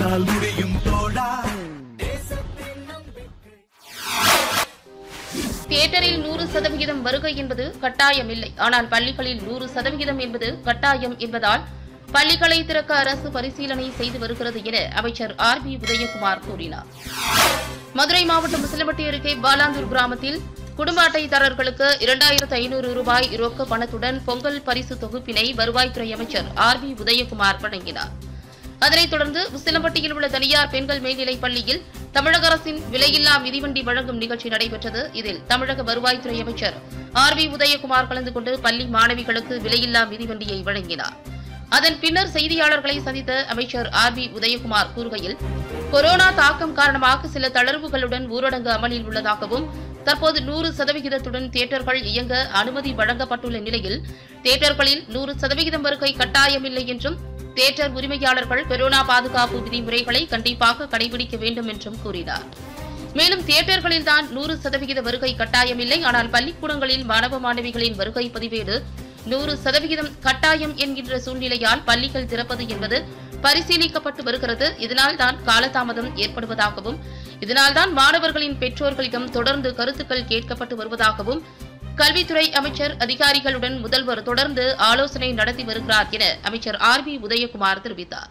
உன்னால் முடியும் தோழா தியேட்டரில் நூறு சதவிகிதம் வருகை என்பது கட்டாயமில்லை ஆனால் பள்ளிகளில் நூறு சதவிகிதம் என்பது கட்டாயம் என்பதால் பள்ளிகளை திறக்க அரசு பரிசீலனை செய்து வருகிறது என அமைச்சர் ஆர் பி உதயகுமார் கூறினார் மதுரை மாவட்டம் முசலம்பட்டி அருகே பாலாந்தூர் கிராமத்தில் குடும்ப அட்டைதாரர்களுக்கு இரண்டாயிரத்து ஐநூறு ரூபாய் ரொக்க பணத்துடன் பொங்கல் பரிசு தொகுப்பினை வருவாய்த்துறை அமைச்சர் ஆர் பி உதயகுமார் வழங்கினார் அதனைத் தொடர்ந்து உசிலம்பட்டியில் உள்ள தனியார் பெண்கள் மேல்நிலைப் பள்ளியில் தமிழக அரசின் விலையில்லா மிதிவண்டி வழங்கும் நிகழ்ச்சி நடைபெற்றது இதில் தமிழக வருவாய்த்துறை அமைச்சர் ஆர் வி உதயகுமார் கலந்து கொண்டு பள்ளி மாணவிகளுக்கு விலையில்லா மிதிவண்டியை வழங்கினார் அதன் பின்னர் செய்தியாளர்களை சந்தித்த அமைச்சர் ஆர் பி உதயகுமார் கூறுகையில் கொரோனா தாக்கம் காரணமாக சில தளர்வுகளுடன் ஊரடங்கு அமலில் உள்ளதாகவும் தற்போது நூறு சதவிகிதத்துடன் தியேட்டர்கள் இயங்க அனுமதி வழங்கப்பட்டுள்ள நிலையில் தியேட்டர்களில் நூறு சதவிகிதம் வருகை கட்டாயமில்லை என்றும் தியேட்டர் உரிமையாளர்கள் கொரோனா பாதுகாப்பு விதிமுறைகளை கண்டிப்பாக கடைபிடிக்க வேண்டும் என்றும் கூறினார் மேலும் தியேட்டர்களில்தான் நூறு சதவிகித வருகை கட்டாயமில்லை ஆனால் பள்ளிக்கூடங்களில் மாணவ மாணவிகளின் வருகை பதிவேடு நூறு சதவிகிதம் கட்டாயம் என்கின்ற சூழ்நிலையால் பள்ளிகள் திறப்பது என்பது பரிசீலிக்கப்பட்டு வருகிறது இதனால் தான் காலதாமதம் ஏற்படுவதாகவும் இதனால்தான் மாணவர்களின் பெற்றோர்களிடம் தொடர்ந்து கருத்துக்கள் கேட்கப்பட்டு வருவதாகவும் கல்வித்துறை அமைச்சர் அதிகாரிகளுடன் முதல்வர் தொடர்ந்து ஆலோசனை நடத்தி வருகிறார் என அமைச்சர் ஆர் பி உதயகுமார் தெரிவித்தார்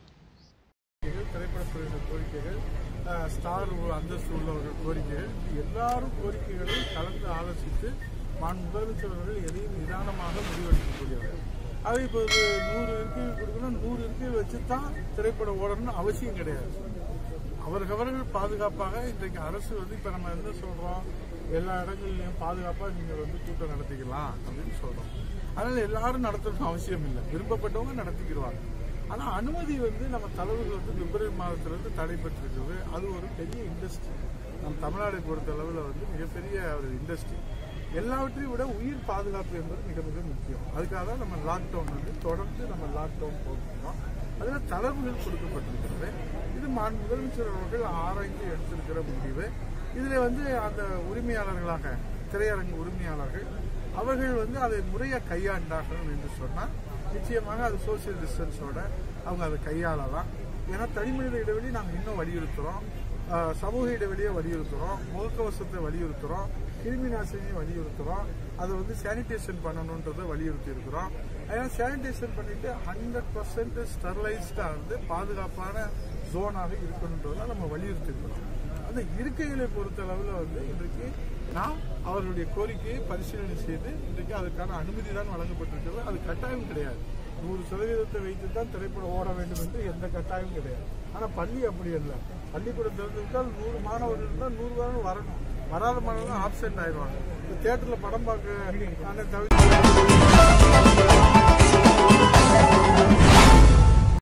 கோரிக்கைகள் திரைப்படத்துறையினர் கோரிக்கைகள் அஹ், ஸ்டார் உ- அந்தஸ்து உள்ளவர்கள் கோரிக்கைகள் இது எல்லாரும் கோரிக்கைகளையும் கலந்து ஆலோசித்து மான் முதலமைச்சர் அவர்கள் எதையும் நிதானமாக முடிவெடுக்கக்கூடியவர் அது இப்போ இது நூறு இருக்கைகள் கொடுக்கணும் நூறு இருக்கைகள் வச்சு தான் திரைப்படம் ஓடணும்னு அவசியம் கிடையாது அவர்களவர்கள் பாதுகாப்பாக இன்றைக்கு அரசு வந்து இப்போ நம்ம என்ன சொல்கிறோம் எல்லா இடங்கள்லையும் பாதுகாப்பாக நீங்கள் வந்து கூட்டம் நடத்திக்கலாம் அப்படின்னு சொல்கிறோம் அதனால் எல்லாரும் நடத்தணும்னு அவசியம் இல்லை விருப்பப்பட்டவங்க நடத்திக்கிடுவாங்க ஆனால் அனுமதி வந்து நம்ம தலைவர்கள் வந்து பிப்ரவரி மாதத்திலிருந்து தடைபட்டிருக்கிறது அது ஒரு பெரிய இண்டஸ்ட்ரி நம் தமிழ்நாடை பொறுத்த அளவில் வந்து மிகப்பெரிய ஒரு இண்டஸ்ட்ரி எல்லாவற்றையும் விட உயிர் பாதுகாப்பு என்பது மிக மிக முக்கியம் அதுக்காக தான் நம்ம லாக்டவுன் வந்து தொடர்ந்து நம்ம லாக்டவுன் போட்டுருக்கோம் அதில் தளர்வுகள் கொடுக்கப்பட்டிருக்கிறது இது மாண்பு முதலமைச்சர் அவர்கள் ஆராய்ந்து எடுத்திருக்கிற முடிவு இதில் வந்து அந்த உரிமையாளர்களாக திரையரங்கு உரிமையாளர்கள் அவர்கள் வந்து அதை முறையாக கையாண்டார்கள் என்று சொன்னால் நிச்சயமாக அது சோசியல் டிஸ்டன்ஸோட அவங்க அதை கையாளலாம் ஏன்னா தனிமனித இடைவெளி நாங்கள் இன்னும் வலியுறுத்துகிறோம் ஆஹ் சமூக இடைவெளியை வலியுறுத்துகிறோம் முகக்கவசத்தை வலியுறுத்துகிறோம் கிருமி நாசினியை வலியுறுத்துகிறோம் அதை வந்து சானிடேஷன் பண்ணணுன்றதை வலியுறுத்தி இருக்கிறோம் அதனால் சானிடேஷன் பண்ணிட்டு ஹண்ட்ரட் பர்சன்ட் ஸ்டெர்லைஸ்டாக வந்து பாதுகாப்பான ஜோனாக இருக்கணுன்றதை நம்ம வலியுறுத்தி இருக்கிறோம் அந்த இருக்கைகளை பொறுத்த அளவில் வந்து இன்றைக்கு நாம் அவர்களுடைய கோரிக்கையை பரிசீலனை செய்து இன்றைக்கு அதற்கான அனுமதி தான் வழங்கப்பட்டிருக்கிறது அது கட்டாயம் கிடையாது நூறு சதவீதத்தை வைத்து தான் திரைப்படம் ஓட வேண்டும் என்று எந்த கட்டாயமும் கிடையாது ஆனால் பள்ளி அப்படி அல்ல பள்ளிக்கூடம் திறந்துவிட்டால் நூறு மாணவர்கள் இருந்தால் நூறு மாணவர்கள் வரணும் வராத மாணவர்கள் ஆப்சென்ட் ஆயிடுவாங்க இந்த தியேட்டரில் படம் பார்க்க தவிர